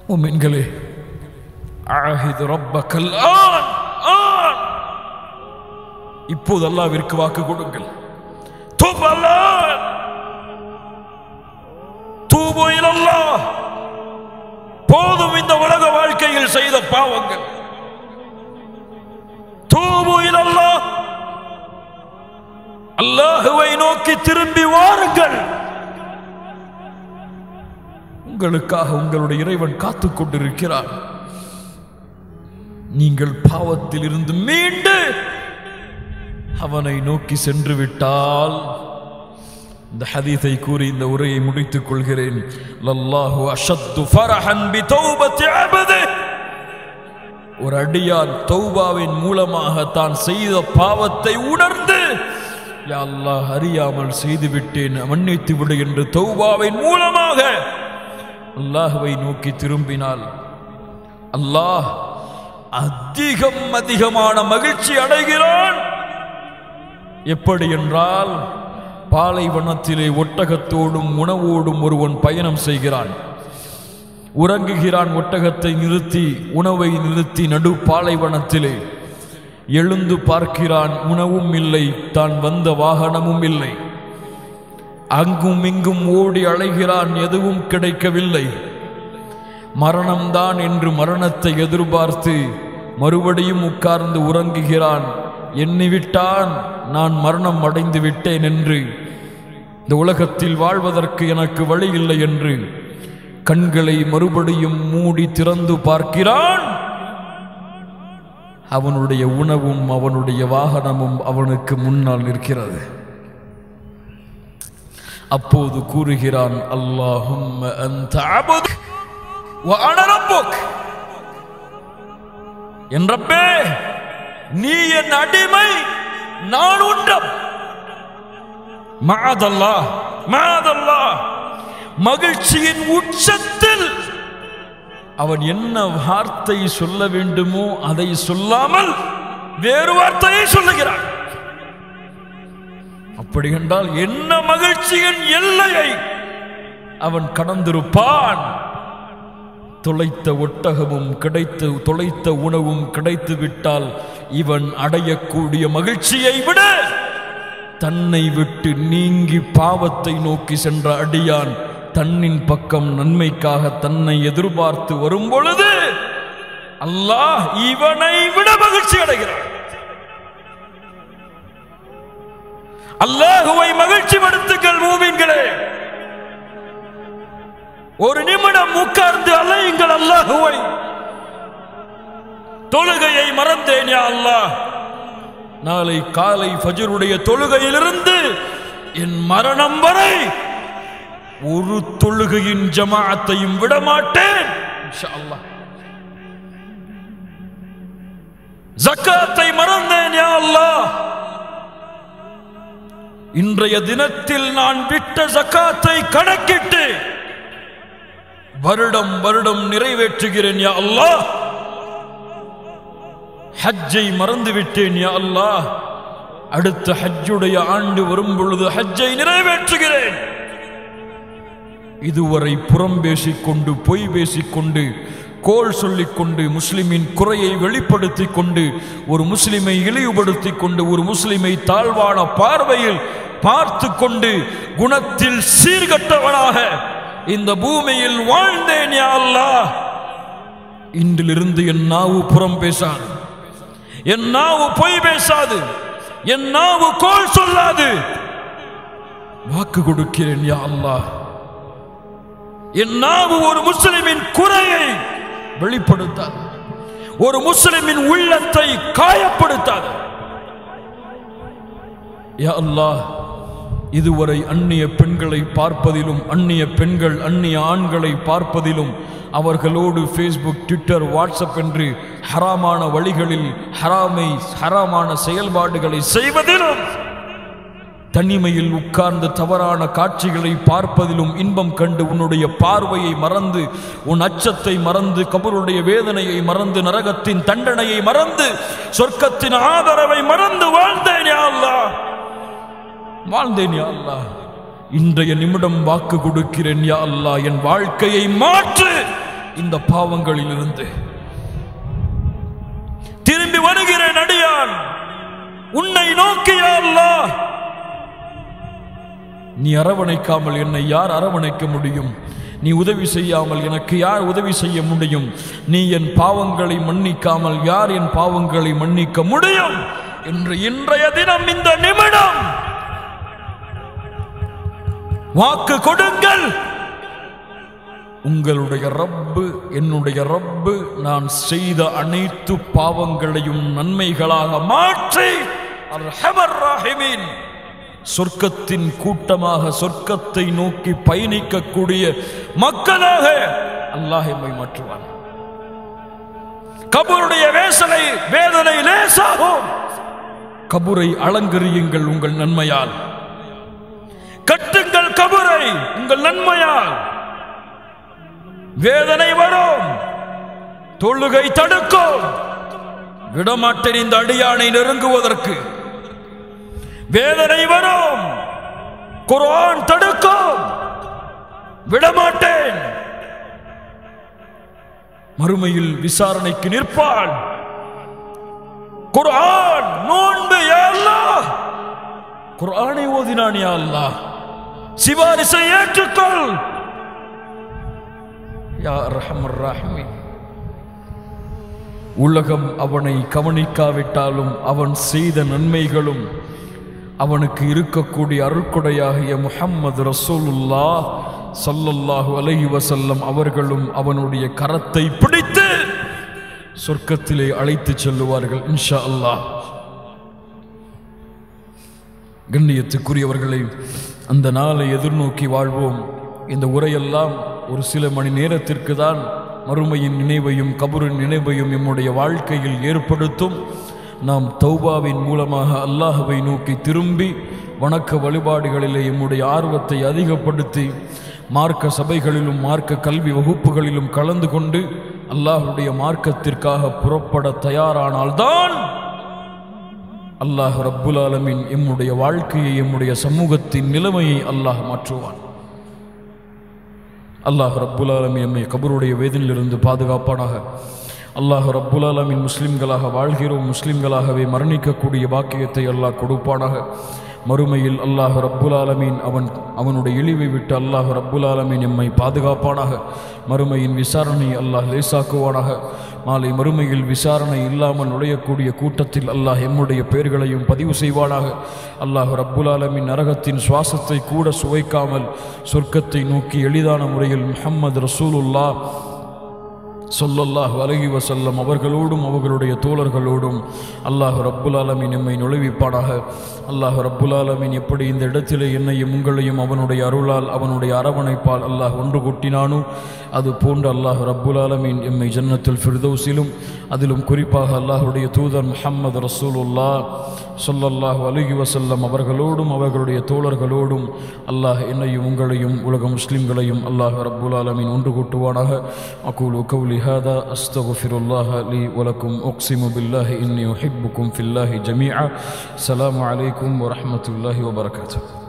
முமின்களே ஆஹிது ரப்பக்கல் on on இப்போது அல்லாவிற்கு வாக்கு கொடுங்கள் தூபு அல்லாஹ் தூபு இலல்லாஹ் போதும் இந்த உலக வாழ்க்கையில் செய்த பாவங்கள் தூபு இலல்லாஹ் அல்லாஹுவை நோக்கி திரும்பி வாருங்கள் உங்களுக்காக உங்களுடைய இறைவன் காத்துக் கொண்டிருக்கிறார் நீங்கள் பாவத்தில் இருந்து மீண்டு அவனை நோக்கி சென்று விட்டால் இந்த ஹதீஸை கூறி இந்த உரையை முடித்துக் கொள்கிறேன் லல்லாஹு அஷத்து ஃபரஹன் பி தௌபத்தி அபதி ஒரு அடியான் தௌபாவின் மூலமாக தான் செய்த பாவத்தை உணர்ந்து யா அல்லாஹ் அறியாமல் செய்து விட்டேன் மன்னித்து விடு என்று தௌபாவின் மூலமாக அல்லாஹுவை நோக்கி திரும்பினால் அல்லாஹ் அதிகம் அதிகமான மகிழ்ச்சி அடைகிறான் எப்படி என்றால் பாலைவனத்திலே ஒட்டகத்தோடும் உணவோடும் ஒருவன் பயணம் செய்கிறான் உறங்குகிறான் ஒட்டகத்தை நிறுத்தி உணவை நிறுத்தி நடு பாலைவனத்திலே எழுந்து பார்க்கிறான் உணவும் இல்லை தான் வந்த வாகனமும் இல்லை அங்கும் இங்கும் ஓடி அலைகிறான் எதுவும் கிடைக்கவில்லை மரணம்தான் என்று மரணத்தை எதிர்பார்த்து மறுபடியும் உட்கார்ந்து உறங்குகிறான் எண்ணிவிட்டான் நான் மரணம் அடைந்து விட்டேன் என்று இந்த உலகத்தில் வாழ்வதற்கு எனக்கு வழி இல்லை என்று கண்களை மறுபடியும் மூடி திறந்து பார்க்கிறான் அவனுடைய உணவும் அவனுடைய வாகனமும் அவனுக்கு முன்னால் நிற்கிறது அப்போது கூறுகிறான் அல்லாஹும் அந்த என் ரப்பே நீ என் அடிமை நான் உன்றம் மாதல்லா மாதல்லா மகிழ்ச்சியின் உச்சத்தில் அவன் என்ன வார்த்தை சொல்ல வேண்டுமோ அதை சொல்லாமல் வேறு வார்த்தையை சொல்லுகிறான் அப்படி என்றால் என்ன மகிழ்ச்சியின் எல்லையை அவன் கடந்திருப்பான் தொலைத்த ஒட்டகமும் கிடைத்த தொலைத்த உணவும் கிடைத்து விட்டால் இவன் அடையக்கூடிய மகிழ்ச்சியை விட தன்னை விட்டு நீங்கி பாவத்தை நோக்கி சென்ற அடியான் தன்னின் பக்கம் நன்மைக்காக தன்னை எதிர்பார்த்து வரும் பொழுது அல்லாஹ் இவனை விட மகிழ்ச்சி அடைகிறான் அல்லாஹுவை மகிழ்ச்சி படுத்துங்கள் மூவின்களே ஒரு நிமிடம் உட்கார்ந்து அலையுங்கள் அல்லாஹுவை தொழுகையை மறந்தேன் யா அல்லாஹ் நாளை காலை ஃபஜருடைய தொழுகையிலிருந்து என் மரணம் வரை ஒரு தொழுகையின் ஜமாஅத்தையும் விடமாட்டேன் இன்ஷா அல்லாஹ் ஜக்காத்தை மறந்தேன் யா அல்லாஹ் இன்றைய தினத்தில் நான் விட்ட ஜக்காத்தை கணக்கிட்டு வருடம் வருடம் நிறைவேற்றுகிறேன் யா அல்லாஹ் ஹஜ்ஜை மறந்து விட்டேன் யா அல்லாஹ் அடுத்த ஹஜ்ஜுடைய ஆண்டு வரும் பொழுது ஹஜ்ஜை நிறைவேற்றுகிறேன் இதுவரை புறம் பேசிக்கொண்டு பொய் பேசிக்கொண்டு கோல் சொல்லிக்கொண்டு முஸ்லிமின் குறையை வெளிப்படுத்திக் கொண்டு ஒரு முஸ்லிமை இழிவுபடுத்திக் கொண்டு ஒரு முஸ்லிமை தாழ்வான பார்வையில் பார்த்து கொண்டு குணத்தில் சீர்கட்டவனாக இந்த பூமியில் வாழ்ந்தேன் யா அல்லாஹ் இன்றிலிருந்து என் நாவு புறம் பேசாது என் நாவு பொய் பேசாது என் நாவு கோல் சொல்லாது வாக்கு கொடுக்கிறேன் யா அல்லாஹ் என் நாவு ஒரு முஸ்லிமின் குறையை வெளிப்படுத்தாது ஒரு முஸ்லிமின் உள்ளத்தை காயப்படுத்தாது யா அல்லாஹ் இதுவரை அந்நிய பெண்களை பார்ப்பதிலும் அந்நிய பெண்கள் அந்நிய ஆண்களை பார்ப்பதிலும் அவர்களோடு ஃபேஸ்புக் ட்விட்டர் வாட்ஸ்அப் என்று ஹராமான வழிகளில் ஹராமை ஹராமான செயல்பாடுகளை செய்வதிலும் தனிமையில் உட்கார்ந்து தவறான காட்சிகளை பார்ப்பதிலும் இன்பம் கண்டு உன்னுடைய பார்வையை மறந்து உன் அச்சத்தை மறந்து கபருடைய வேதனையை மறந்து நரகத்தின் தண்டனையை மறந்து சொர்க்கத்தின் ஆதரவை மறந்து வாழ்ந்தேன் யா அல்லாஹ் வாழ்ந்தேன் யா அல்லாஹ் இன்றைய நிமிடம் வாக்கு கொடுக்கிறேன் யா அல்லாஹ் என் வாழ்க்கையை மாற்று இந்த பாவங்களிலிருந்து திரும்பி வருகிறேன் அடியான் உன்னை நோக்கிய அல்லாஹ் நீ அரவணைக்காமல் என்னை யார் அரவணைக்க முடியும் நீ உதவி செய்யாமல் எனக்கு யார் உதவி செய்ய முடியும் நீ என் பாவங்களை மன்னிக்காமல் யார் என் பாவங்களை மன்னிக்க முடியும் என்று இன்றைய தினம் இந்த நிமிடம் வாக்கு கொடுங்கள் உங்களுடைய ரப்பு என்னுடைய ரப்பு நான் செய்த அனைத்து பாவங்களையும் நன்மைகளாக மாற்றி அர்ஹமர் ராஹிமீன் சொர்க்கத்தின் கூட்டமாக சொர்க்கத்தை நோக்கி பயணிக்கக்கூடிய மக்களாக அல்லாஹ் எம்மை மாற்றுவான் கபருடைய வேசனை வேதனை லேசாகும் கபுரை அலங்கரியுங்கள் உங்கள் நன்மையால் கட்டுங்கள் கபுரை உங்கள் நன்மையால் வேதனை வரும் தொழுகை தடுக்கும் விடமாட்டேன் இந்த அடியானை நெருங்குவதற்கு வேதனை வரும் குர்ஆன் தடுக்கும் விடமாட்டேன் மறுமையில் விசாரணைக்கு நிற்பாள் குர்ஆன் நோன்பு யா அல்லாஹ் குர்ஆனை ஓதினான் யா அல்லாஹ் சிபாரிசை ஏற்றுக்கொள் யா ரஹமர் ராஹிமீன் உலகம் அவனை கவனிக்காவிட்டாலும் அவன் செய்த நன்மைகளும் அவனுக்கு இருக்கக்கூடிய அருட்கொடையாகிய முஹம்மது ரசூலுல்லா ஸல்லல்லாஹு அலைஹி வஸல்லம் அவர்களும் அவனுடைய கரத்தை பிடித்து சொர்க்கத்திலே அழைத்து செல்லுவார்கள் இன்ஷா அல்லாஹ் கண்ணியத்துக்குரியவர்களை அந்த நாளை எதிர்நோக்கி வாழ்வோம் இந்த உரையெல்லாம் ஒரு சில மணி நேரத்திற்கு தான் மறுமையின் நினைவையும் கபரின் நினைவையும் நம்முடைய வாழ்க்கையில் ஏற்படுத்தும் நாம் தௌபாவின் மூலமாக அல்லாஹுவை நோக்கி திரும்பி வணக்க வழிபாடுகளிலே எம்முடைய ஆர்வத்தை அதிகப்படுத்தி மார்க்க சபைகளிலும் மார்க்க கல்வி வகுப்புகளிலும் கலந்து கொண்டு அல்லாஹுடைய மார்க்கத்திற்காக புறப்பட தயாரானால்தான் அல்லாஹ் ரப்புல் ஆலமீன் எம்முடைய வாழ்க்கையை எம்முடைய சமூகத்தின் நிலைமையை அல்லாஹ் மாற்றுவான் அல்லாஹ் ரப்புல் ஆலமீன் எம்மை கபருடைய வேதனையிலிருந்து பாதுகாப்பானாக அல்லாஹ் ரப்புல் ஆலமீன் முஸ்லிம்களாக வாழ்கிறோம் முஸ்லிம்களாகவே மரணிக்கக்கூடிய பாக்கியத்தை அல்லாஹ் கொடுப்பானாக மறுமையில் அல்லாஹ் ரப்புல் ஆலமீன் அவன் அவனுடைய இழிவை விட்டு அல்லாஹ் ரப்புல் ஆலமீன் எம்மை பாதுகாப்பானாக மறுமையின் விசாரணை அல்லாஹ் லேசாக்குவானாக மாலை மறுமையில் விசாரணை இல்லாமல் நுழையக்கூடிய கூட்டத்தில் அல்லாஹ் எம்முடைய பெயர்களையும் பதிவு செய்வானாக அல்லாஹ் ரப்புல் ஆலமின் நரகத்தின் சுவாசத்தை கூட சுவைக்காமல் சொர்க்கத்தை நோக்கி எளிதான முறையில் முஹம்மது ரசூலுல்லா சொல்லல்லாஹு அலஹி வசல்லம் அவர்களோடும் அவர்களுடைய தோழர்களோடும் அல்லாஹ் ரப்புல் ஆலமீன் எம்மை நுழைவிப்பானாக அல்லாஹ் ரப்புல் ஆலமீன் எப்படி இந்த இடத்திலே என்னையும் உங்களையும் அவனுடைய அருளால் அவனுடைய அரவணைப்பால் அல்லாஹ் ஒன்று கூட்டினானோ அது போன்று அல்லாஹ் ரப்புல் ஆலமீன் எம்மை ஜன்னத்துல் ஃபிர்தௌஸிலும் அதிலும் குறிப்பாக அல்லாஹுடைய தூதர் முஹம்மது ரசூலுல்லா சொல்லல்லாஹு அலஹி வசல்லம் அவர்களோடும் அவர்களுடைய தோழர்களோடும் அல்லாஹ் என்னையும் உங்களையும் உலக முஸ்லிம்களையும் அல்லாஹ் ரப்புல் ஆலமீன் ஒன்று கூட்டுவானாக அகூலு கௌலி هذا أستغفر الله لي ولكم أقسم بالله إني أحبكم في الله جميعا السلام عليكم ورحمة الله وبركاته